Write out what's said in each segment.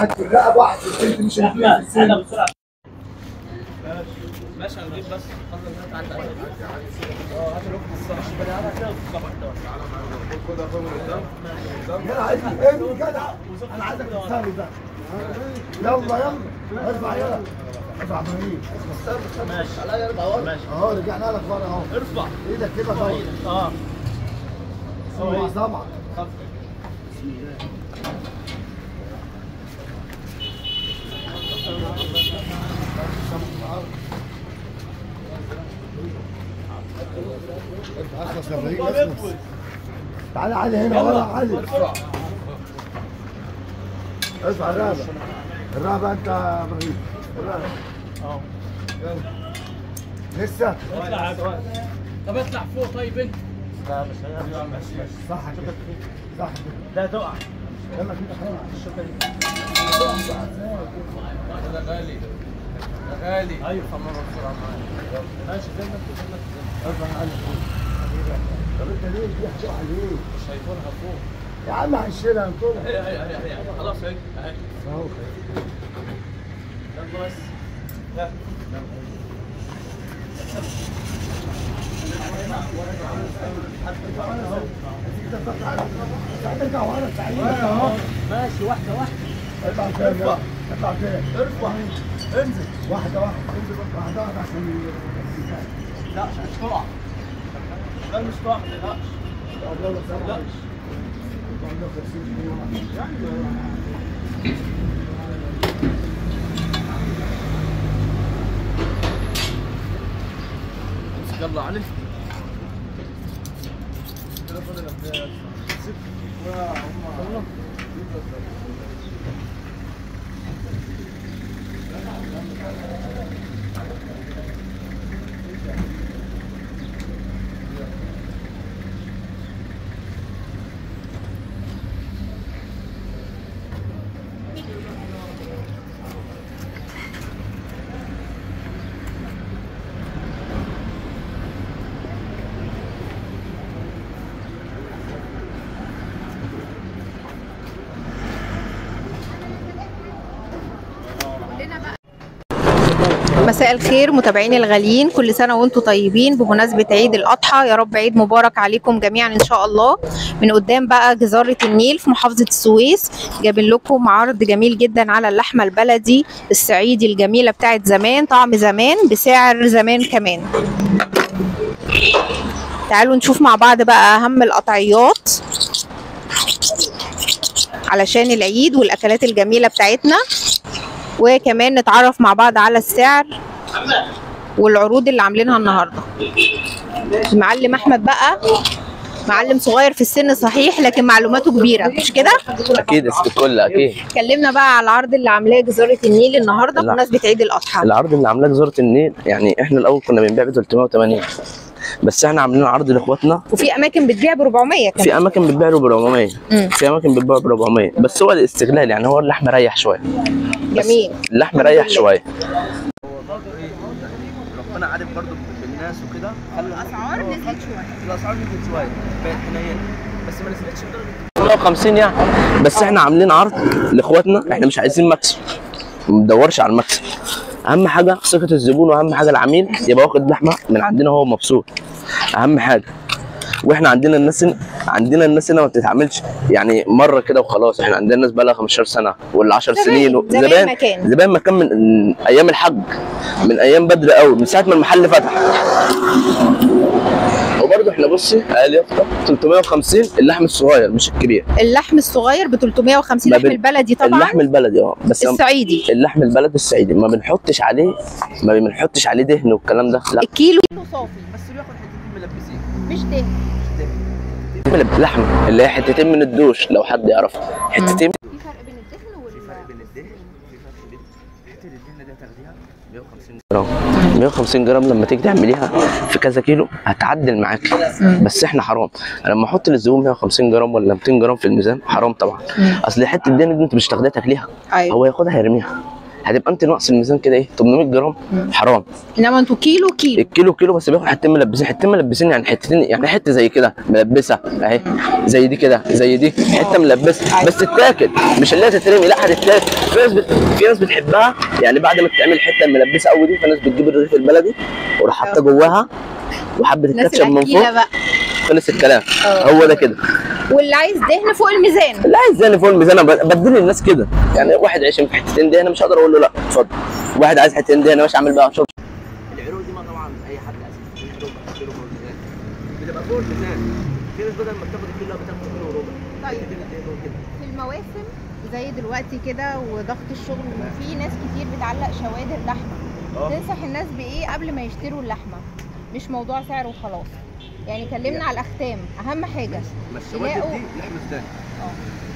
واحد في الرقبه واحد في السنت مش الاثنين في السنت ماشي هنجيب بس يلا عايز ايه جدع انا عايزك تستنى ده يلا يلا ارفع يلا ارفع ابراهيم ماشي عليا اربع ورق ماشي اهو رجعنا لك ورا اهو ارفع ايدك كده طبعا اه طبعا طبعا اخلص يا ابراهيم اخلص تعالى علي هنا ورا علي ارفع ارفع الرقبه الرقبه انت يا ابراهيم الرقبه اه يلا لسه اطلع طب اطلع فوق طيب انت لا مش صح كده صح كده لا تقع يلا كده خلاص ده غالي ده غالي ايوه خمر بسرعه معايا ماشي زي ما انت زي ما انت ارفع علي طب انت ليه بيحكوا عليك مش هيكونها فوق يا عم هنشيلها انتوا هي هي هي هي خلاص اهي اهي اهو يلا بس لا ترجع ورا سعيد ماشي واحده واحده اطلع فين يلا. اطلع فين ارفع انزل واحده واحده انزل واحده واحده عشان لا مش تقع لا مش تقع ما تقلقش يلا سلام لا. عندنا 50 جنيه امسك يلا علي كده فاضل قد ايه ست هم مساء الخير متابعيني الغاليين كل سنة وانتم طيبين بمناسبة عيد الأضحى يا رب عيد مبارك عليكم جميعا إن شاء الله من قدام بقى جزارة النيل في محافظة السويس جايبين لكم عرض جميل جدا على اللحمة البلدي الصعيدي الجميلة بتاعت زمان طعم زمان بسعر زمان كمان تعالوا نشوف مع بعض بقى أهم القطعيات علشان العيد والأكلات الجميلة بتاعتنا وكمان نتعرف مع بعض على السعر والعروض اللي عاملينها النهارده المعلم احمد بقى معلم صغير في السن صحيح لكن معلوماته كبيره مش كده اكيد است الكل اكيد اتكلمنا بقى على العرض اللي عاملاه جزيره النيل النهارده لا. بمناسبه عيد الاضحى العرض اللي عاملاه جزيره النيل يعني احنا الاول كنا بنبيع ب 380 بس احنا عاملين عرض لاخواتنا وفي اماكن بتبيع ب 400 كمان في اماكن بتبيع ب 400 مم. في اماكن بتبيع ب 400 بس هو الاستغلال يعني هو اللحم ريح شويه جميل اللحم ريح شويه ربنا عارف برضو بالناس وكده خلى الاسعار نزلت شويه الاسعار نزلت شويه بقت حنينه بس ما نزلتش بدرجه 150 يعني بس احنا عاملين عرض لاخواتنا احنا مش عايزين مكسب ما بندورش على المكسب اهم حاجه ثقه الزبون واهم حاجه العميل يبقى واخد لحمه من عندنا هو مبسوط اهم حاجه واحنا عندنا الناس هنا عندنا الناس هنا ما بتتعاملش يعني مره كده وخلاص احنا عندنا ناس بقى لها 15 سنه ولا 10 زمان- سنين و- زمان مكان. زمان مكان من من ايام الحج من ايام بدري قوي من ساعه ما المحل فتح وبرضه احنا بصي قال يافطه 350 اللحم الصغير مش الكبير اللحم الصغير ب 350 ما اللحم بن- البلدي طبعا اللحم البلدي اه بس الصعيدي اللحم البلدي الصعيدي ما بنحطش عليه ما بنحطش عليه دهن والكلام ده لا الكيلو صافي بس بياخد حتتين ملبسين مش دهن لحمه اللي هي حتتين من الدوش لو حد يعرف حتتين في فرق بين الدهن في فرق بين الدهن في فرق بين حته الدهن دي هتاخديها 150 جرام 150 جرام لما تيجي تعمليها في كذا كيلو هتعدل معاك بس احنا حرام لما احط للزبون 150 جرام ولا 200 جرام في الميزان حرام طبعا اصل حته الدهن دي انت مش تاخديها تاكليها ايوه هو ياخدها يرميها هتبقى انت ناقص الميزان كده ايه 800 جرام حرام انما انتوا كيلو كيلو الكيلو كيلو بس بياخد حتتين ملبسين حتتين ملبسين يعني حتتين يعني حته زي كده ملبسه اهي زي دي كده زي دي حته ملبسه بس تتاكل مش اللي هي تترمي لا هتتاكل في ناس بت... في ناس بتحبها يعني بعد ما تتعمل الحته الملبسه قوي دي في ناس بتجيب الرغيف البلدي وراح حاطه جواها وحبه الناس الكاتشب من الاكيله فوق بقى خلص الكلام اه. هو ده كده واللي عايز دهن فوق الميزان لا ازاي فوق الميزان أنا ب- بدل الناس كده يعني واحد عايش في حتتين دي انا مش هقدر اقول له لا اتفضل واحد عايز حتتين دي انا مش عامل بقى شوف العروق دي ما طبعا اي حد اساسا العروق بتشتري فوق الميزان بتبقى فوق الميزان في ناس بدل ما بتاخد الكيلو بتاخد كيلو وربع طيب. حتتين اتنين وكده. في المواسم زي دلوقتي كده وضغط الشغل في ناس كتير بتعلق شوادر لحمه اه. تنصح الناس بايه قبل ما يشتروا اللحمه مش موضوع سعر وخلاص يعني كلمنا على الاختام اهم حاجه ما الشوادر الشوادر دي دي لحم الزان اه.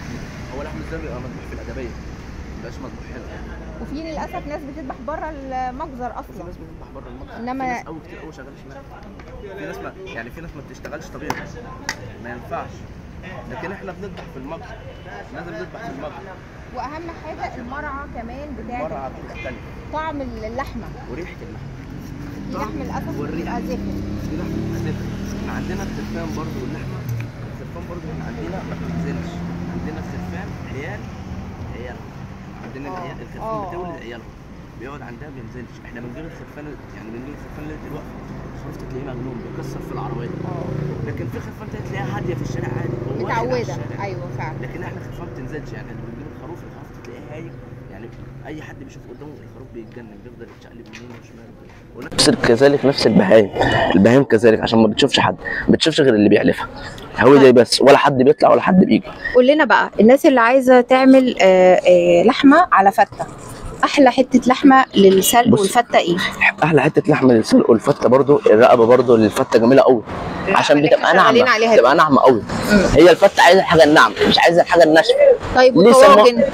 هو لحم الزان بيبقى مذبوح في الادبيه ما بيبقاش مذبوح هنا وفي للاسف ناس بتذبح بره المجزر وفي اصلا ناس بتذبح بره المطبخ إنما- في ناس قوي كتير قوي شغاله شمال في ناس ما يعني في ناس ما بتشتغلش طبيعي ما ينفعش لكن احنا بنذبح في المطبخ لازم نذبح في المطبخ واهم حاجه المرعى كمان بتاعت مرة بتختلف طعم اللحمه وريحه اللحم في لحم للاسف والريحة. بيبقى زفر دي لحمه بتختلف احنا عندنا السرفان برضو واللحمه السرفان برضو احنا عندنا ما بتنزلش عندنا السرفان عيال عيال عندنا اه. العيال اه. السرفان بتولد عيالهم بيقعد عندها ما بينزلش احنا بنجيب السرفان يعني بنجيب السرفان اللي دلوقتي شفت تلاقيه مجنون بيكسر في العربيه لكن في خرفان تانية تلاقيها هاديه في الشارع عادي هو واقف على متعوده الشارع. ايوه فعلا لكن احنا خرفان ما بتنزلش يعني احنا بنجيب الخروف الخروف تلاقيه هايج يعني اي حد بيشوف قدامه الخروف بيتجنن بيفضل يتشقلب يمين وشمال ونفس كذلك نفس البهايم البهايم كذلك عشان ما بتشوفش حد ما بتشوفش غير اللي بيعلفها هو ده بس ولا حد بيطلع ولا حد بيجي قول لنا بقى الناس اللي عايزه تعمل آه، آه، لحمه على فته احلى حته لحمه للسلق بص. والفته ايه احلى حته لحمه للسلق والفته برضو الرقبه برضو للفته جميله قوي عشان اللي بتبقى احنا شغالين ناعمه عليها بتبقى ناعمه قوي هي الفته عايزه الحاجه الناعمه مش عايزه الحاجه الناشفه طيب ليه سموها- والطواجن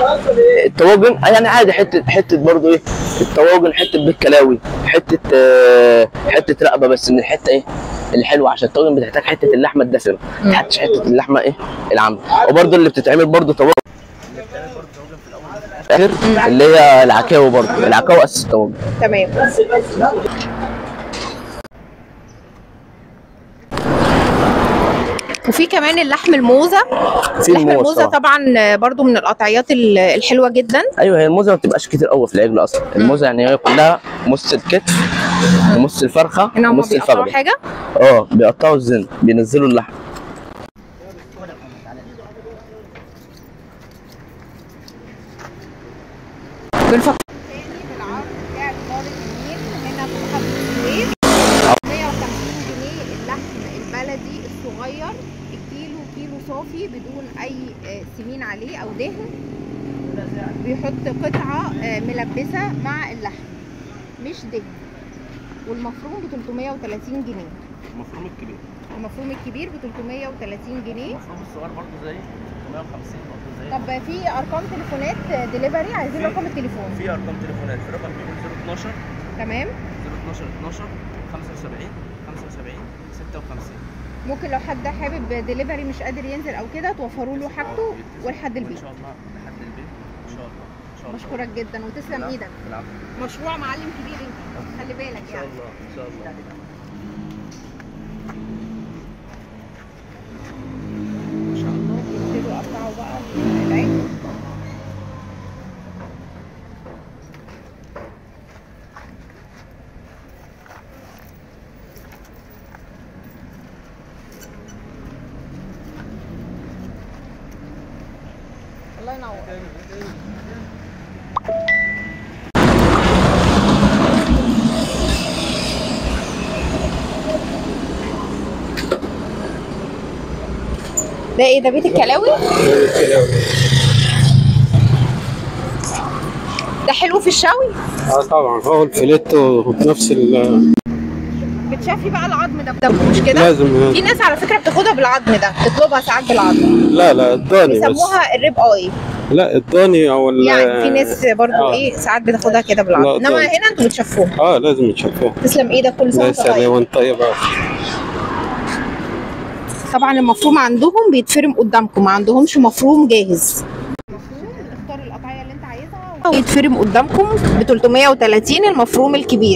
الطواجن يعني عادي حته حته برضو ايه الطواجن حته بالكلاوي حته آه، حته رقبه بس من الحته ايه الحلوه عشان الطاجن بتحتاج حته اللحمه الدسمه ما تحتاجش حته اللحمه ايه العامه وبرضو اللي بتتعمل برضو طواجن اخر اللي هي العكاوي برضو العكاوي اساس الطواجن تمام وفي كمان اللحم الموزه في لحم الموز الموزه طبعا طبعا برضو من القطعيات ال- الحلوه جدا ايوه هي الموزه ما بتبقاش كتير قوي في العجل اصلا الموزه يعني هي كلها مص الكتف ومص الفرخه هنا هم ومص بيقطعوا الفخذ حاجه اه بيقطعوا الزن بينزلوا اللحم بنفكر تاني بالعرض بتاع إدارة النيل هنا في محافظة السويس 150 جنيه اللحم البلدي الصغير الكيلو كيلو صافي بدون أي آه، سمين عليه أو دهن بيحط قطعة آه، ملبسة مع اللحم مش دهن والمفروم ب 330 جنيه المفروم الكبير المفروم الكبير ب 330 جنيه المفروم الصغير برضه زي 150 برضه زي طب في ارقام تليفونات ديليفري عايزين في- رقم التليفون في ارقام تليفونات في رقم بيقول 012 تمام 012 12 75 75 56 ممكن لو حد حابب ديليفري مش قادر ينزل او كده توفروا له حاجته ولحد ان البيت شاء الله لحد البيت ان شاء الله ان شاء الله بشكرك جدا وتسلم بالعفو، ايدك بالعفو. مشروع معلم كبير انت خلي بالك ان شاء يعني الله ان شاء الله ما شاء الله بيبتدوا يقطعوا بقى العيش الله ينور ده ايه ده بيت الكلاوي؟ ده حلو في الشوي اه طبعا هو الفيليتو بنفس ال بتشافي بقى العظم ده بدمه مش كده؟ لازم في ناس على فكره بتاخدها بالعظم ده تطلبها ساعات بالعظم لا لا الضاني بس بيسموها الريب اي لا الضاني او ال يعني في ناس برضو آه. ايه ساعات بتاخدها كده بالعظم لا، انما ضاني. هنا انتوا بتشفوها اه لازم يتشافوها تسلم ايدك كل سنه لا وانت طيب سلام وانت طيب آه. طبعا المفروم عندهم بيتفرم قدامكم ما عندهمش مفروم جاهز مفروم اختار القطعيه اللي انت عايزها ويتفرم قدامكم ب 330 المفروم الكبير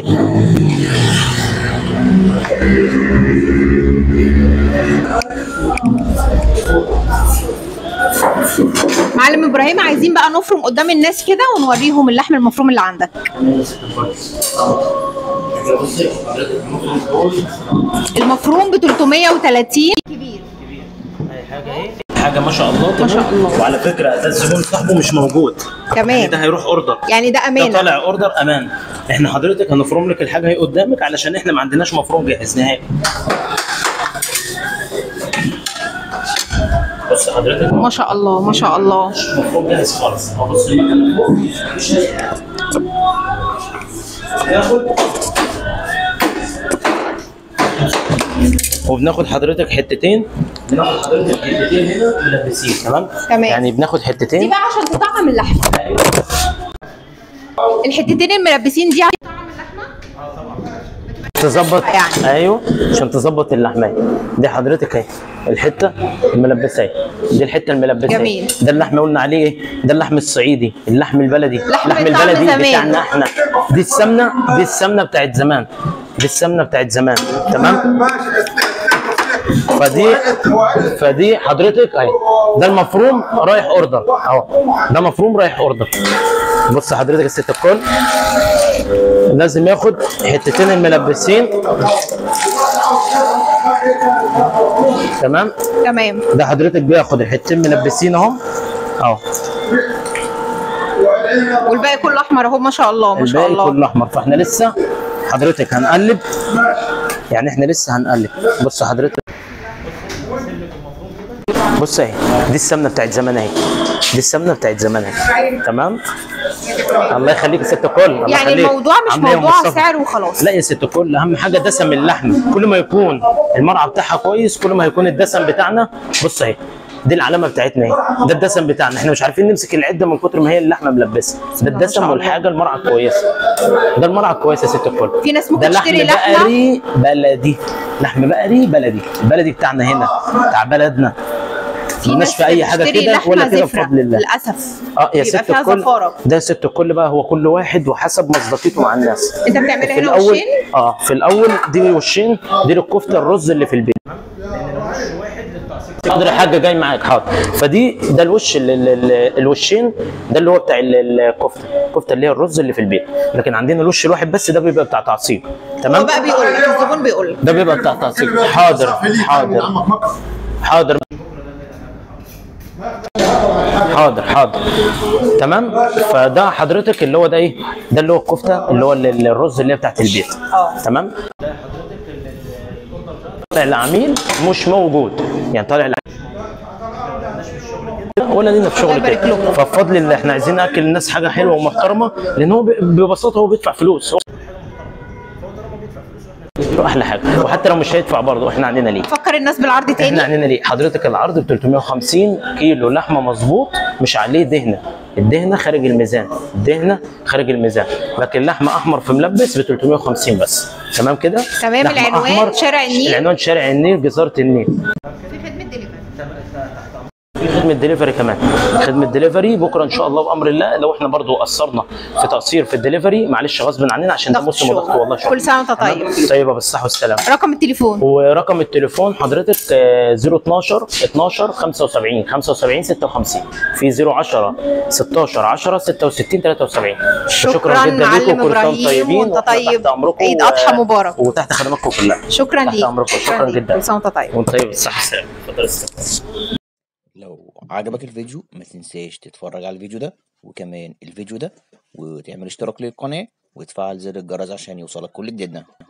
معلم ابراهيم عايزين بقى نفرم قدام الناس كده ونوريهم اللحم المفروم اللي عندك المفروم ب 330 كبير حاجه ما شاء الله ما شاء الله. وعلى فكره ده الزبون صاحبه مش موجود كمان. يعني ده هيروح اوردر يعني ده ده امانه طالع اوردر امان احنا حضرتك هنفرم لك الحاجه هي قدامك علشان احنا ما عندناش مفروم جاهز نهائي بص حضرتك ما شاء الله ما شاء الله مفروم جاهز خالص اهو بص المكان ياخد وبناخد حضرتك حتتين بناخد حضرتك حتتين هنا ملبسين تمام تمام. يعني بناخد دي حتتين بقى عشان تطعم اللحم الحتتين الملبسين دي تظبط يعني. ايوه عشان تظبط اللحمه دي حضرتك اهي الحته الملبسه اهي دي الحته الملبسه أهي. جميل. ده اللحم قلنا عليه ايه ده اللحم الصعيدي اللحم البلدي لحم اللحم بتاعنا البلدي زمان. بتاعنا احنا دي السمنه دي السمنه بتاعت زمان دي السمنه بتاعت زمان تمام فدي فدي حضرتك اهي ده المفروم رايح اوردر اهو ده مفروم رايح اوردر بص حضرتك الست الكل لازم ياخد حتتين الملبسين تمام تمام ده حضرتك بياخد الحتتين ملبسين اهو اهو والباقي كله احمر اهو ما شاء الله ما شاء الباقي الله كله احمر فاحنا لسه حضرتك هنقلب يعني احنا لسه هنقلب بص حضرتك بص اهي دي السمنه بتاعت زمان اهي دي السمنه بتاعت زمان اهي تمام الله يخليك يا ست الكل الله يعني يخليك. الموضوع مش عاملة إيه يا موضوع مصطفى؟ سعر وخلاص لا يا ست الكل اهم حاجه دسم اللحم كل ما يكون المرعى بتاعها كويس كل ما يكون الدسم بتاعنا بص اهي دي العلامه بتاعتنا اهي ده الدسم بتاعنا احنا مش عارفين نمسك العده من كتر ما هي اللحمه ملبسه ده ما الدسم شاء الله. والحاجه المرعى كويسه ده المرعى كويس يا ست الكل في ناس ده ممكن لحم تشتري لحمه بقري بلدي لحم بقري بلدي البلدي بتاعنا هنا بتاع بلدنا في مالناش ناس في اي حاجه بتشتري كده لحمة ولا كده زفرة، بفضل الله للاسف اه يا بيبقى ست فيها الكل زفاره ده يا ست الكل بقى هو كل واحد وحسب مصداقيته مع الناس انت بتعملها في هنا الاول وشين اه في الاول دي وشين دي الكفته الرز اللي في البيت حاضر يا حاجه جاي معاك حاضر فدي ده الوش ال ال ال الوشين ده اللي هو بتاع ال- الكفته الكفته اللي هي الرز اللي في البيت لكن عندنا الوش الواحد بس ده بيبقى بتاع تعصيب هو تمام بقى بيقول لك الزبون بيقول لك ده بيبقى بتاع تعصيب حاضر حاضر حاضر حاضر حاضر تمام فده حضرتك اللي هو ده ايه ده اللي هو الكفته اللي هو ال- ال- الرز اللي هي بتاعت البيت اه تمام طالع العميل مش موجود يعني طالع العميل ولا لينا في شغل الله يبارك كده لكم. فبفضل الله احنا عايزين ناكل الناس حاجه حلوه ومحترمه لان هو ب- ببساطه هو بيدفع فلوس هو احلى حاجه وحتى لو مش هيدفع برضه احنا عندنا ليه فكر الناس بالعرض احنا تاني عندنا ليه حضرتك العرض ب 350 كيلو لحمه مظبوط مش عليه دهنه الدهنه خارج الميزان الدهنه خارج الميزان لكن لحمه احمر في ملبس ب 350 بس تمام كده تمام، لحمة العنوان أحمر، شارع النيل. العنوان شارع النيل جزاره النيل في خدمه دليفري في خدمه دليفري كمان خدمه دليفري بكره ان شاء الله بامر الله لو احنا برضو قصرنا في تقصير في الدليفري معلش غصب عننا عشان ده ضغط موسم وضغط شغل. والله شغل كل سنه وانت طيب طيبه بالصحه والسلامه رقم التليفون ورقم التليفون حضرتك آه، 012 12 75 75 56 في 010 16 10 66 73 شكراً جدا معلم ليكم كل سنه إبراهيم، وانتم طيبين وأنت وإحنا طيب. تحت امركم عيد و- أضحى مبارك. وتحت خدماتكم كلها شكرا تحت ليك امركم شكرا ليك. جدا كل سنه وانت طيب وانت طيب بالصحه والسلامه اتفضل استاذ لو عجبك الفيديو ما تنساش تتفرج على الفيديو ده وكمان الفيديو ده وتعمل اشتراك للقناة وتفعل زر الجرس عشان يوصلك كل جديدنا